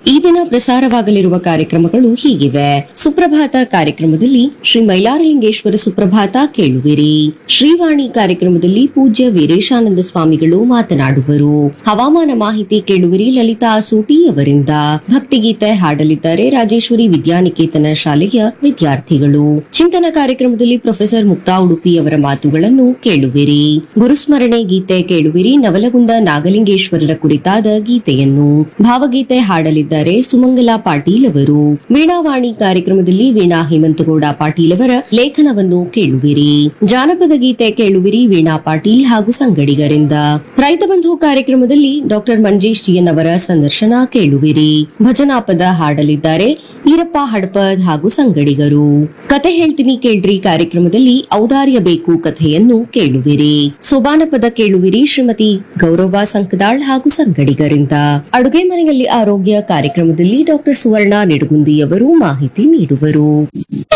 ಈ ದಿನ ಪ್ರಸಾರವಾಗಲಿರುವ ಕಾರ್ಯಕ್ರಮಗಳು ಹೀಗಿವೆ ಸುಪ್ರಭಾತ ಕಾರ್ಯಕ್ರಮದಲ್ಲಿ ಶ್ರೀ ಮೈಲಾರಲಿಂಗೇಶ್ವರ ಸುಪ್ರಭಾತ ಕೇಳುವಿರಿ ಶ್ರೀವಾಣಿ ಕಾರ್ಯಕ್ರಮದಲ್ಲಿ ಪೂಜ್ಯ ವೀರೇಶಾನಂದ ಸ್ವಾಮಿಗಳು ಮಾತನಾಡುವರು ಹವಾಮಾನ ಮಾಹಿತಿ ಕೇಳುವಿರಿ ಲಲಿತಾ ಸೂಟಿ ಅವರಿಂದ ಭಕ್ತಿಗೀತೆ ಹಾಡಲಿದ್ದಾರೆ ರಾಜೇಶ್ವರಿ ವಿದ್ಯಾನಿಕೇತನ ಶಾಲೆಯ ವಿದ್ಯಾರ್ಥಿಗಳು ಚಿಂತನ ಕಾರ್ಯಕ್ರಮದಲ್ಲಿ ಪ್ರೊಫೆಸರ್ ಮುಕ್ತಾ ಉಡುಪಿ ಅವರ ಮಾತುಗಳನ್ನು ಕೇಳುವಿರಿ ಗುರುಸ್ಮರಣೆ ಗೀತೆ ಕೇಳುವಿರಿ ನವಲಗುಂದ ನಾಗಲಿಂಗೇಶ್ವರರ ಕುರಿತಾದ ಗೀತೆಯನ್ನು ಭಾವಗೀತೆ ಹಾಡಲಿದ್ದಾರೆ ಸುಮಂಗಲಾ ಪಾಟೀಲ್ ಅವರು ವೀಣಾವಾಣಿ ಕಾರ್ಯಕ್ರಮದಲ್ಲಿ ವೀಣಾ ಹೇಮಂತಗೌಡ ಪಾಟೀಲ್ ಅವರ ಲೇಖನವನ್ನು ಕೇಳುವಿರಿ ಜಾನಪದ ಗೀತೆ ಕೇಳುವಿರಿ ವೀಣಾ ಪಾಟೀಲ್ ಹಾಗೂ ಸಂಗಡಿಗರಿಂದ ರೈತ ಬಂಧು ಕಾರ್ಯಕ್ರಮದಲ್ಲಿ ಡಾಕ್ಟರ್ ಮಂಜೇಶ್ ಜಿಯನ್ ಅವರ ಸಂದರ್ಶನ ಕೇಳುವಿರಿ ಭಜನಾ ಪದ ಹಾಡಲಿದ್ದಾರೆ ಈರಪ್ಪ ಹಡಪದ್ ಹಾಗೂ ಸಂಗಡಿಗರು ಕತೆ ಹೇಳ್ತೀನಿ ಕೇಳ್ರಿ ಕಾರ್ಯಕ್ರಮದಲ್ಲಿ ಔದಾರ್ಯ ಬೇಕು ಕಥೆಯನ್ನು ಕೇಳುವಿರಿ ಸೋಬಾನ ಪದ ಕೇಳುವಿರಿ ಶ್ರೀಮತಿ ಗೌರವ ಸಂಕದಾಳ್ ಹಾಗೂ ಸಂಗಡಿಗರಿಂದ ಅಡುಗೆ ಮನೆಯಲ್ಲಿ ಆರೋಗ್ಯ ಕಾರ್ಯಕ್ರಮದಲ್ಲಿ ಡಾಕ್ಟರ್ ಸುವರ್ಣ ನಿಡುಗುಂದಿ ಅವರು ಮಾಹಿತಿ ನೀಡುವರು